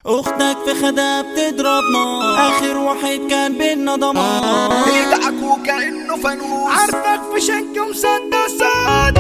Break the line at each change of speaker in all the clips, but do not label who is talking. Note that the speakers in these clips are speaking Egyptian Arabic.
اختك في خدها بتضربنا اخر واحد كان بينا ضمان
بيدعك وكأنه فانوس
عارفك في شنك ومسدسات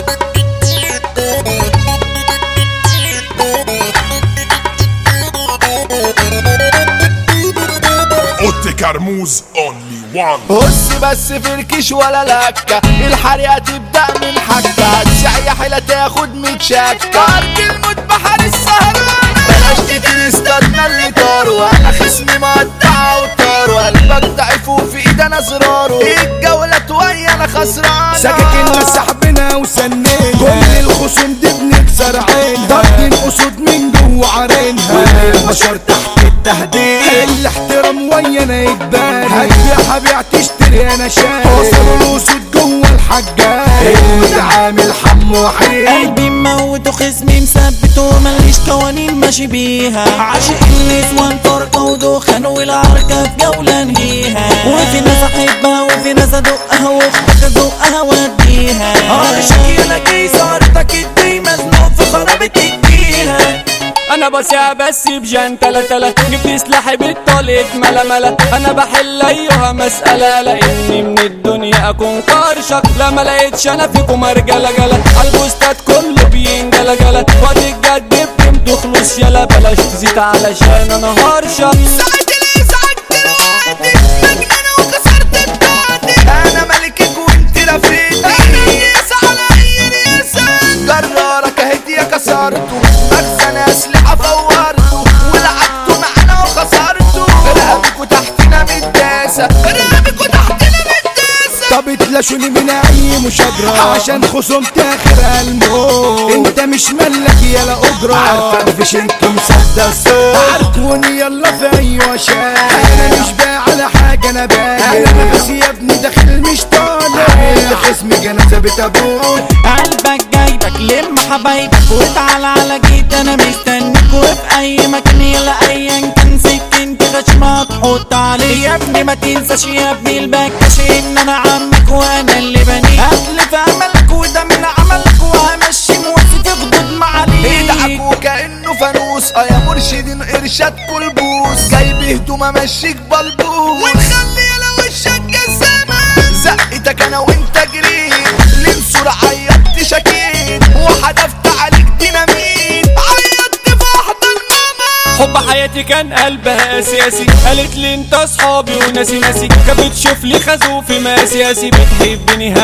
اوتي كرموز اونلي وان
بص بس فركش ولا لكة الحريقة تبدأ من حكة تسعي حيلة تاخد ميت شكة أرض الموت بحر السهران بلاش كتير استنى اللي طاروا أنا خصمي مقطع وطار قلبك ضعيف وفي ايد انا زراره الجولة ويا انا خسران
سكاكيننا سحبنا وسنينا كل الخصوم دي بنكسر عينها ضرب الاسود من جوه عرينها والبشر تحت التهديد الاحترام ويانا يتبان هتبيع هبيع تشتري انا شاري وصلوا الاسود جوه الحجاج المتعامل حم وحيد
قلبي مموت وخصمي مثبته ماليش قوانين ماشي بيها عاشق النسوان فرقة ودخان والعركة في جولة انهيها وفي ناس احبها وفي ناس ادقها واختك ازقها واديها عاشق انا جاي صارتك ادي مزنوق في خرابة ايديها
انا بسيع بس بجان تلا تلا جبت سلاحي بالطلق ملا ملا انا بحل ايها مسألة لاني من الدنيا اكون قرشك لا ما لقيتش انا فيكم رجالة جلا عالبوستات كله بينجلا جلا وقت الجد بتمدوا خلوص يلا بلاش تزيد علشان انا هرشك
ساعة الازعاج دلوقتي مجنونة وكسرت بتاعتي انا ملكك وانت رفيقي انا رياسة على اي رياسة جرارك اهدي يا كسرته مخزن اسلحة فورته ولعبته معانا وخسرته رقبكوا تحتنا متداسة رقبكوا تحتنا متداسة
طب اتلاشوني من اي مشاجرة عشان خصوم تاخر الموت انت مش ملك يلا اجرة عارفك في شنك مسدس عارفوني يلا في اي وشاي انا مش بايع على حاجة انا بايع انا نفسي يا ابني داخل مش طالع اللي خصمي جنازة بتابوت
قلبك جايبك لم حبايبك وتعال على جيت انا مستنيك وفي اي مكان يلا ايا كان سكنت غشمة تحط عليه يا ابني ما تنساش يا ابني البكاش ان انا عمك وانا اللي بنيك قتل في املك وده من عملك وهمشي مواسي تغضب معاليك
يدعك وكأنه فانوس اه يا مرشدين ارشاد كلبوس جايب هدوم امشيك بلبوس ونخلي لو وشك جسامة زقتك انا وانت جريت لنسور عيطت شكيت وحدفت عليك ديناميت عيطت في احضن ماما
حب حياتي كان قلبها اساسي قالت لي انت اصحابي وناسي ناسي كانت بتشوف لي خازوق ما سياسي بتحبني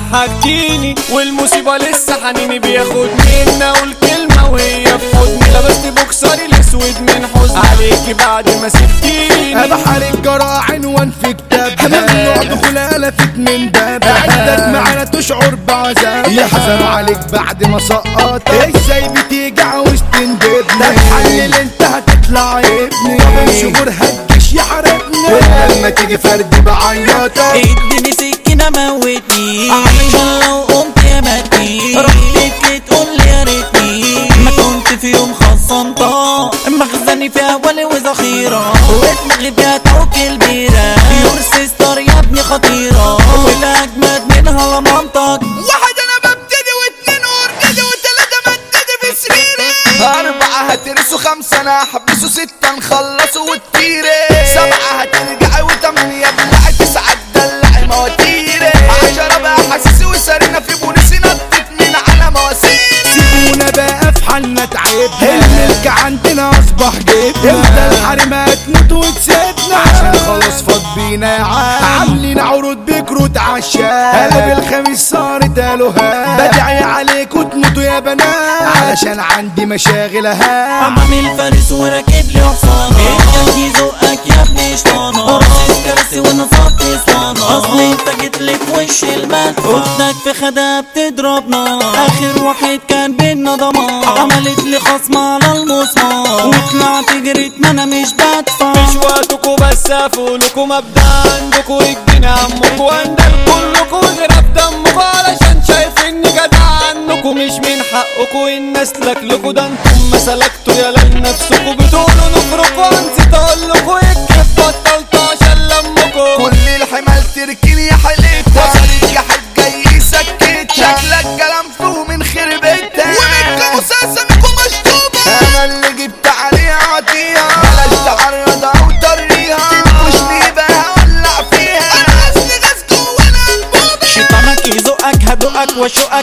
ضحكتيني والمصيبه لسه حنيني بياخدني ان اقول كلمه وهي في حضني لبست بوكسري الاسود من حزن عليكي بعد ما سبتيني
بحر الجرى عنوان في كتاب ممنوع دخول الافت من باب عندك معانا تشعر بعذاب يحزنوا عليك بعد ما سقطت ازاي بتيجي عاوز تندبني ده تحلل انت هتطلع ابني طب شهور هتجيش يحاربني لما تيجي فرد بعيطك
اديني سكينة موتني عشان لو قمت يا متني رحت تقول لي يا ريتني ما كنت في يوم خصمتها مخزني فيها ولي وذخيرة ودماغي فيها توكل بيرة يور سيستر يا ابني خطيرة والاجمد منها لمامتك
واحد انا ببتدي واتنين وارتدي وتلاتة مددي في سريري اربعة هترسوا خمسة انا احبسوا ستة نخلصوا وتطيري سبعة هترجعي وتمانية بلعي تسعة تدلعي مواتيري عشرة بقى حسيسي وسارينا في بوليسي نطت من على مواسيري
سيبونا بقى في حالنا تعبنا الملك عندنا اصبح جبنا امتى الحريمة تموت وتسيبنا عشان خلاص فاض بينا يا عم عاملين عروض بكروت عشان قلب الخميس صارت الوهان بدعي عليكوا تموتوا يا بنات علشان عندي مشاغل اهم
امام الفارس وراكب لي حصان انت يزقك يا ابني شطانة رصيد كرسي ونصبت اسطانة اصل انت جيت لي في وش المال اختك في خدها بتضربنا اخر واحد كان بينا ضمان عملت لي خصم على المسمار وطلعت جريت ما انا مش بدفع
مش وقتكوا بس افولكوا مبدأ عندكوا الجنيه عمكوا واندل كلكوا غراب دمكوا علشان شايف اني جدع عنكوا مش من حقكوا الناس لكلكوا ده انتم ما سلكتوا يا لنفسكوا بتقولوا نفركوا نسيت اقولكوا الكيف بطلتوا عشان لمكوا
كل الحمال تركني يا حليتها وصلت يا حاج جاي سكت شكلك كلام فيه من خربتها ومنكم مسلسلكم مشطوبة انا اللي جبت عليها عطية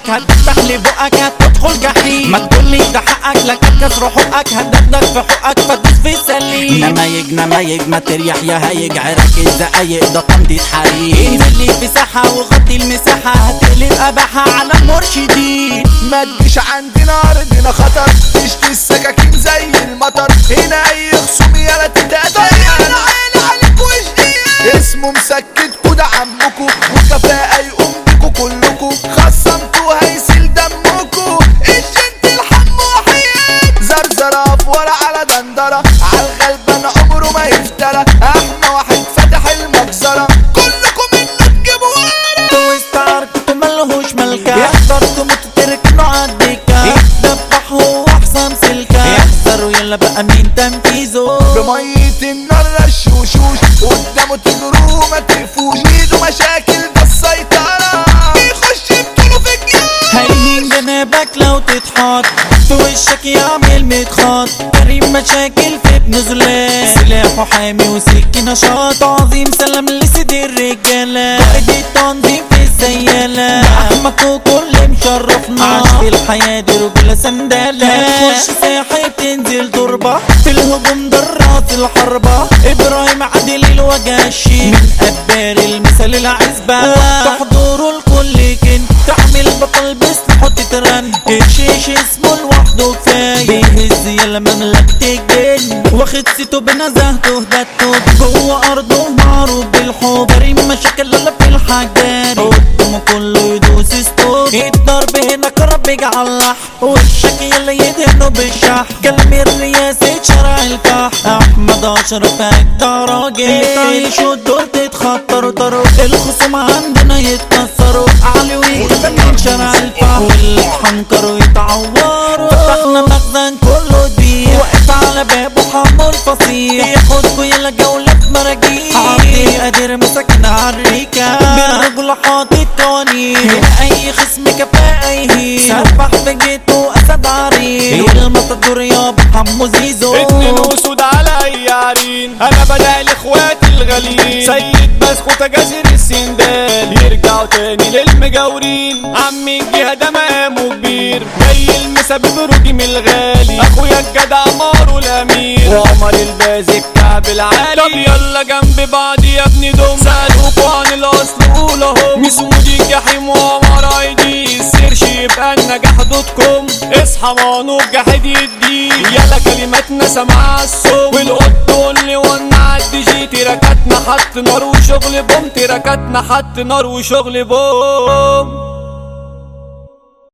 حقك هتفتح لي بقك هتدخل جحيم ما تقولي ده حقك لك كسر حقك هددك في حقك فتدوس في السليم نمايج نمايج ما تريح يا هايج عرك الزقايق ده تمضيط حريم انزل لي في ساحة وغطي المساحة هتقلب أباحة على المرشدين
ما تجيش عندنا ارضنا خطر تشتي السكاكين زي المطر هنا اي خصوم يلا تتقدر انا عيني عليك وجديد اسمه مسكتكوا ده عمكوا وكفاءة يقوم بيكوا كلكوا خصمتوا هيسيل دمكوا الجنت الحم وحيد زرزرة في ورا على دندرة عالغلبان عمره ما يفترى احنا واحد فتح المجزرة كلكم منه تجيبوا ورا
واستعركتوا ملهوش ملكة يحضركم تركنوا عالدكة يتدبح هو أحسن سلكة يحذروا يلا بقى مين تنفيذه
بمية النار رشوشوش قدامه تجروا ما تقفوش ايده مشاكل ده السيطرة بيخش بطوله في الجيش
هيهين جنابك لو تتحط في وشك يعمل متخاط كريم مشاكل في ابن زلال سلاحه حامي وسكينة شاط عظيم سلام لسيد الرجالة قائد التنظيم في السيالة أحمد وكل مشرفنا عاش في الحياة دي رجولة سندالة تخش ساحة تنزل تربة في الهجوم دراس الحربة إبراهيم عادل الوجه الشيك من أبار المثال العزبة تحضروا الكل كن تعمل بطل بسلاحه تترن الشيش اسمه لوحده كفاية بيهز يلا مملكة الجن واخد سيته بنزهته هدته جوه أرضه معروف بالحب كريم مشاكل لا في الحاجات قدامه كله يدوس ستوب الضرب هنا كرب يجعلح وشك يلا يدهنه بالشح كلام الرئاسة شرع الفح أحمد أشرف أجدع راجل تعيشوا دول تتخطروا طروا الخصوم عندنا يتكسروا علي ويجي من شرع الفح والحنكر يتعوروا فتحنا مخزن كله دبيع واقف على بابه حمو الفصيح ياخدكوا يلا جولة في مراجيح عبدي قادر مسكن عالريكة بالرجل حاطط قوانين هنا أي خصم كفاءة يهين سفح في جيته أسد عريق المطدور يابا حمو زيزو
اتنين اسود على اي عرين انا بدأ لاخواتي الغاليين سيد بسخو تجاسر السندال يرجعوا تاني للمجاورين عمي الجهة ده مقامه كبير جاي المسا ببرودي من الغالي اخويا الجدع مارو الامير وعمر البازي الكعب العالي طب يلا جنب بعض يا ابني دم سألوكوا عن الاصل قول اهو مسمودي الجحيم وعمر ايدي السيرش يبقى النجاح دوت كوم اصحى مانو الجحيد يدي يلا كلماتنا سمع الصوم والقط اللي ونع الدي جي تراكاتنا حط نار وشغل بوم تراكاتنا حط نار وشغل بوم